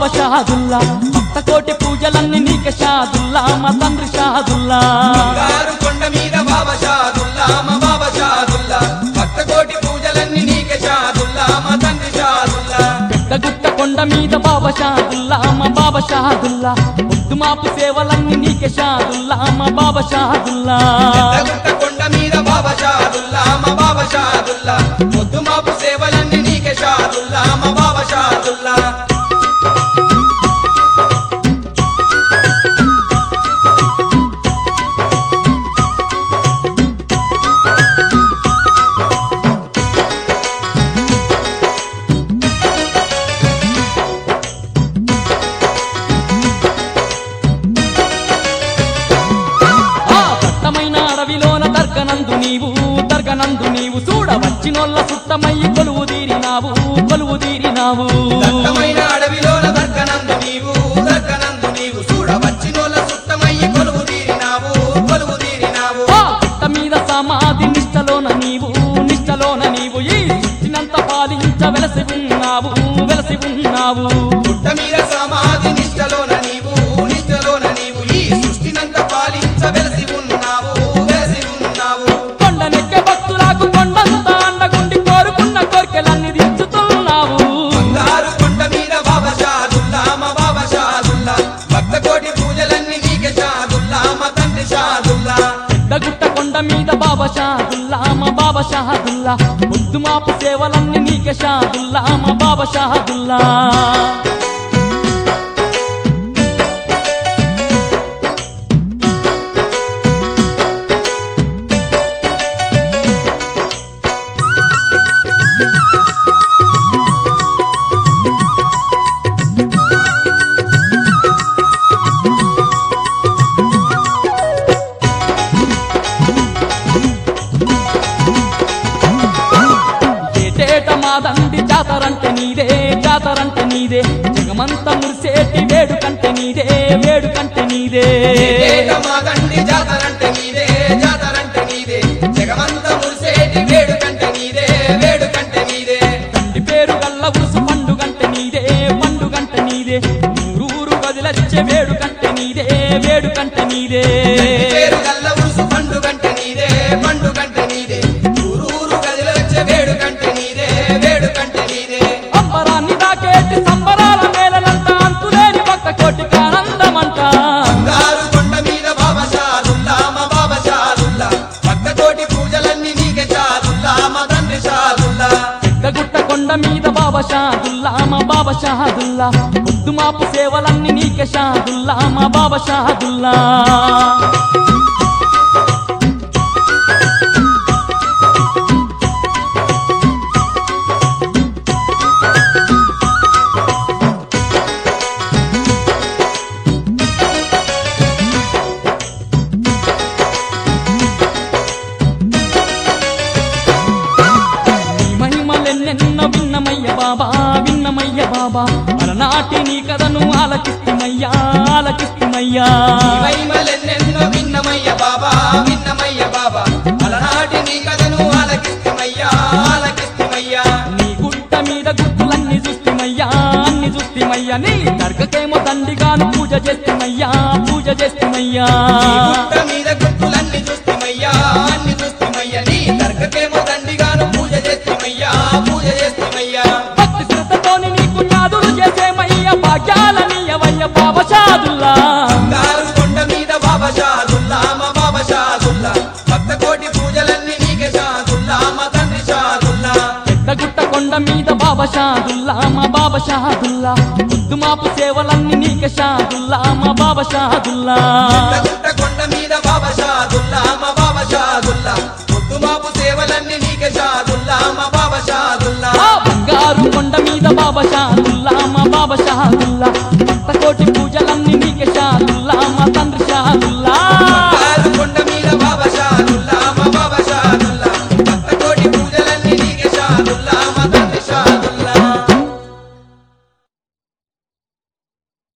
బాబా షాదుల్లా భక్త కోటి పూజలన్నీ నీకే షాదుల్లా మా తండ్రి షాదుల్లా బంగారు కొండ మీద బాబా షాదుల్లా మా బాబా షాదుల్లా భక్త కోటి పూజలన్నీ నీకే షాదుల్లా మా తండ్రి షాదుల్లా పెద్ద గుట్ట కొండ మీద బాబా షాదుల్లా మా బాబా షాదుల్లా పొద్దు మాపు సేవలన్నీ నీకే షాదుల్లా మా బాబా షాదుల్లా పెద్దగుట్ట కొండ మీద బాబా షాదుల్లా మా బాబా షాదుల్లా పొద్దు మాపు సేవలన్నీ నీకే షాదుల్లా మా బాబా షాదుల్లా ఆ దట్టమైన అడవిలోన దర్గనందు నీవు దర్గనందు నీవు చూడ వచ్చినోళ్ళ సుట్టమయ్యి కొలువు తీరినావు కొలువు తీరినావు దట్టమైన అడవిలోన దర్గనందు నీవు దర్గనందు నీవు చూడవచ్చినోళ్ళ సుట్టమయ్యి కొలువు తీరినావు కొలువు తీరినావు ఆ పుట్ట మీద సమాధి నిష్టలోన నీవు నిష్టలోన నీవు ఈ సృష్టినంత పాలించ వెలసి ఉన్నావు వెలసి ఉన్నావు పుట్ట మీద సమాధి నిష్టలోన నీవు నిష్టలోన నీవు ఈ సృష్టినంత పాలించ వెలసి ఉన్నావు వెలసి ఉన్నావు కొండనెక్కే భక్తులకు కొండంత అండగుండి కోరుకున్న కోరికలన్నీ తీర్చుతున్నావు బంగారు కొండ మీద బాబా షాదుల్లా మా బాబా షాదుల్లా భక్త కోటి పూజలన్నీ నీకే షాదుల్లా మా తండ్రి షాదుల్లా పెద్దగుట్ట కొండ మీద బాబా షాదుల్లా మా బాబా షాదుల్లా ముద్దు మాపు సేవలన్నీ నీకే షాదుల్లా మా బాబా షాదుల్లా ఏటేట మాదండి జాతరంటే నీదే జాతరంటే నీదే జగమంత మురిసేటి వేడుకంటే నీదే వేడుకంటే నీదే ఏక మాగండి జాతరంటే నీదే జాతరంటే నీదే జగమంత మురిసేటి వేడుకంటే నీదే వేడుకంటే నీదే తండ్రి పేరు గల్ల ఉరుసు పండుగంటే నీదే పండుగంటే నీదే ఊరూరు గదిలచ్చే వేడుకంటే నీదే వేడుకంటే నీదే పేరు గల్ల ఉరుసు పండుగంటే నీదే పండుగంటే నీదే ఊరూరు గదిలొచ్చే వేడుకంటే నీదే వేడుకంటే నీదే అంబరాన్ని దాకేటి సంబరాల మేళనంట అంతులేని పక్క కోటికి ఆనందమంట బంగారు కొండ మీద బాబా షాదుల్లా మా బాబా షాదుల్లా భక్త కోటి పూజలన్నీ నీకే షాదుల్లా మా తండ్రి షాదుల్లా పెద్దగుట్ట కొండ మీద బాబా షాదుల్లా మా బాబా షాదుల్లా పొద్దు మాపు సేవలన్నీ నీకే షాదుల్లా మా బాబా షాదుల్లా నీ మహిమలెన్నెన్న విన్నమయ్య బాబా విన్నమయ్య బాబా అలనాటి నీ కథను ఆలకిస్తుమయ్యా ఆలకిస్తుమయ్యా మహిమలెన్నెన్నో విన్నమయ్య బాబా విన్నమయ్య బాబా అలనాటి నీ కథను ఆలకిస్తుమయ్యా ఆలకిస్తుమయ్యా నీ గుట్ట మీద గుట్టులన్నీ చూస్తుమయ్యా అన్ని చూస్తుమయ్యా నీ దర్గకేమో దండిగాను పూజ చేస్తుమయ్యా పూజ చేస్తుమయ్యా నీ గుట్ట మీద గుట్టులన్నీ చూస్తుమయ్యా అన్ని చూస్తుమయ్యా నీ దర్గకేమో దండిగాను పూజ చేస్తుమయ్యా పూజ చేస్తుమయ్యా భక్తి శ్రద్ధతోని నీకు యాదులు చేసేమయ్యా భాగ్యాలనీయవయ్య బాబా షాదుల్లా బంగారు కొండ మీద బాబా షాదుల్లా మా బాబా షాదుల్లా భక్త కోటి పూజలన్నీ నీకే షాదుల్లా మా తండ్రి షాదుల్లా పెద్దగుట్ట కొండ మీద బాబా షాదుల్లా మా బాబా షాదుల్లా పొద్దు మాపు సేవలన్నీ నీకే షాదుల్లా మా బాబా షాదుల్లా గుట్ట కొండ మీద బాబా షాదుల్లా మా బాబా షాదుల్లా పొద్దు మాపు సేవలన్నీ నీకే షాదుల్లా మా బాబా షాదుల్లా ఆ బంగారు కొండ మీద బాబా షాదుల్లా మా బాబా షాదుల్లా భక్త కోటి పూజలన్నీ నీకే షాదుల్లా